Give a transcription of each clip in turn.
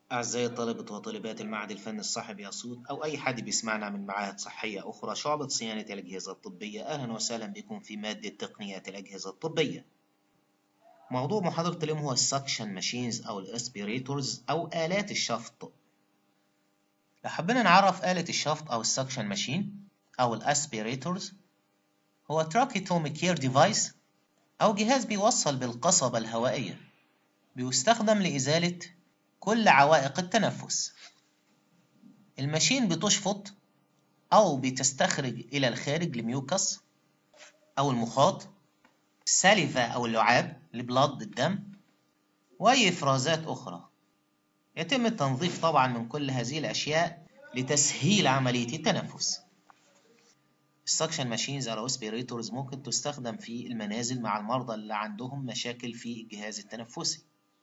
أعزائي طلبة وطالبات المعهد الفني الصاحب ياسود أو أي حد بيسمعنا من معاهد صحية أخرى شعبة صيانة الأجهزة الطبية أهلا وسهلا بكم في مادة تقنيات الأجهزة الطبية موضوع محاضرة اليوم هو السكشن ماشينز أو الاسبيريتورز أو آلات الشفط لو حبينا نعرف آلة الشفط أو السكشن ماشين أو الاسبيريتورز هو تراكيتوميكير ديفايس أو جهاز بيوصل بالقصبة الهوائية بيستخدم لإزالة كل عوائق التنفس الماشين بتشفط أو بتستخرج إلى الخارج الميوكس أو المخاط السالفة أو اللعاب البلاد الدم وأي إفرازات أخرى يتم التنظيف طبعا من كل هذه الأشياء لتسهيل عملية التنفس السكشن ماشينز أو اسبيريتورز ممكن تستخدم في المنازل مع المرضى اللي عندهم مشاكل في الجهاز التنفسي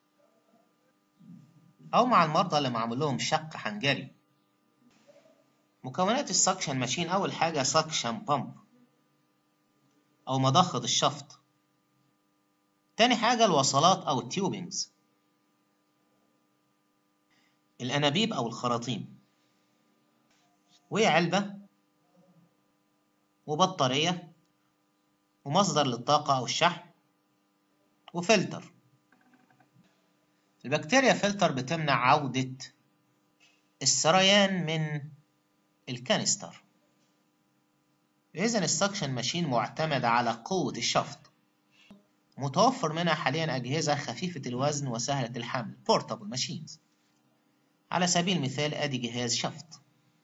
أو مع المرضى اللي معمول لهم شق حنجري مكونات السكشن ماشين أول حاجة سكشن بامب أو مضخة الشفط تاني حاجة الوصلات أو التيوبينجز الأنابيب أو الخراطيم وهي علبة وبطارية ومصدر للطاقة أو الشحن وفلتر البكتيريا فلتر بتمنع عودة السريان من الكانستر إذا السكشن ماشين معتمد على قوة الشفط متوفر منها حاليا أجهزة خفيفة الوزن وسهلة الحمل portable machines على سبيل المثال أدي جهاز شفط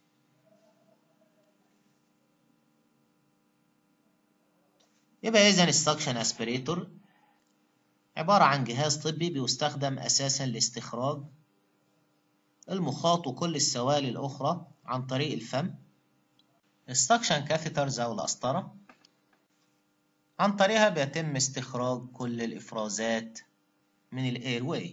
يبقى إذا السكشن اسبريتور عبارة عن جهاز طبي بيستخدم أساسا لاستخراج المخاط وكل السوائل الأخرى عن طريق الفم السكشن كاثيترز أو القسطرة عن طريقها بيتم استخراج كل الإفرازات من الاير واي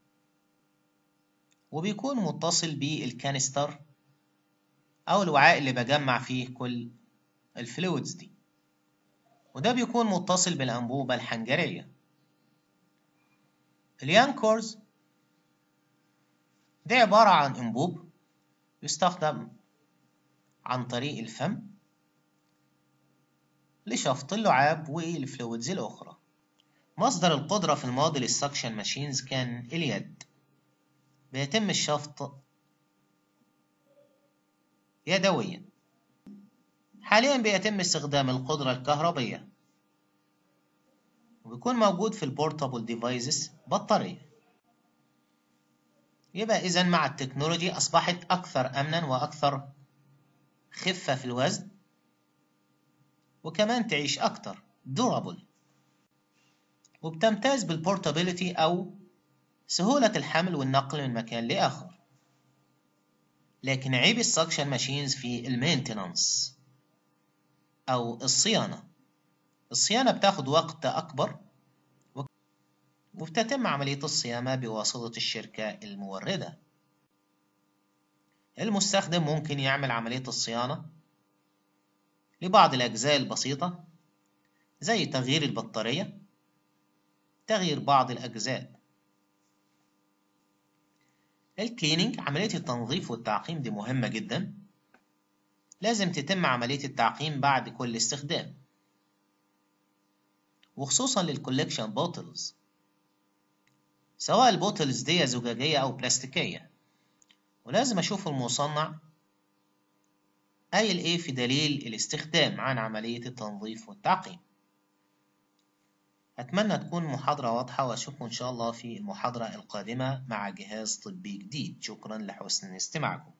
وبيكون متصل بالكانستر أو الوعاء اللي بجمع فيه كل الفلويدز دي وده بيكون متصل بالأنبوبة الحنجرية اليانكورز دي عبارة عن أنبوب يستخدم عن طريق الفم لشفط اللعاب والفلويدز الأخرى مصدر القدرة في الماضي للسكشن ماشينز كان اليد بيتم الشفط يدويا حاليا بيتم استخدام القدرة الكهربية وبيكون موجود في البورتابل ديفايسز بطارية يبقى إذا مع التكنولوجي أصبحت أكثر أمنا وأكثر خفة في الوزن وكمان تعيش أكتر durable وبتمتاز بالبورتابيليتي أو سهولة الحمل والنقل من مكان لآخر لكن عيب السكشن ماشينز في المينتنانس أو الصيانة الصيانة بتاخد وقت أكبر وبتتم عملية الصيانة بواسطة الشركة الموردة المستخدم ممكن يعمل عملية الصيانة لبعض الأجزاء البسيطة زي تغيير البطارية تغيير بعض الأجزاء الكليننج عملية التنظيف والتعقيم دي مهمة جدا لازم تتم عملية التعقيم بعد كل استخدام وخصوصا للكوليكشن بوتلز سواء البوتلز دي زجاجية أو بلاستيكية ولازم أشوف المصنع قايل إيه في دليل الاستخدام عن عملية التنظيف والتعقيم أتمنى تكون محاضرة واضحة وأشوفكم إن شاء الله في المحاضرة القادمة مع جهاز طبي جديد شكرا لحسن استماعكم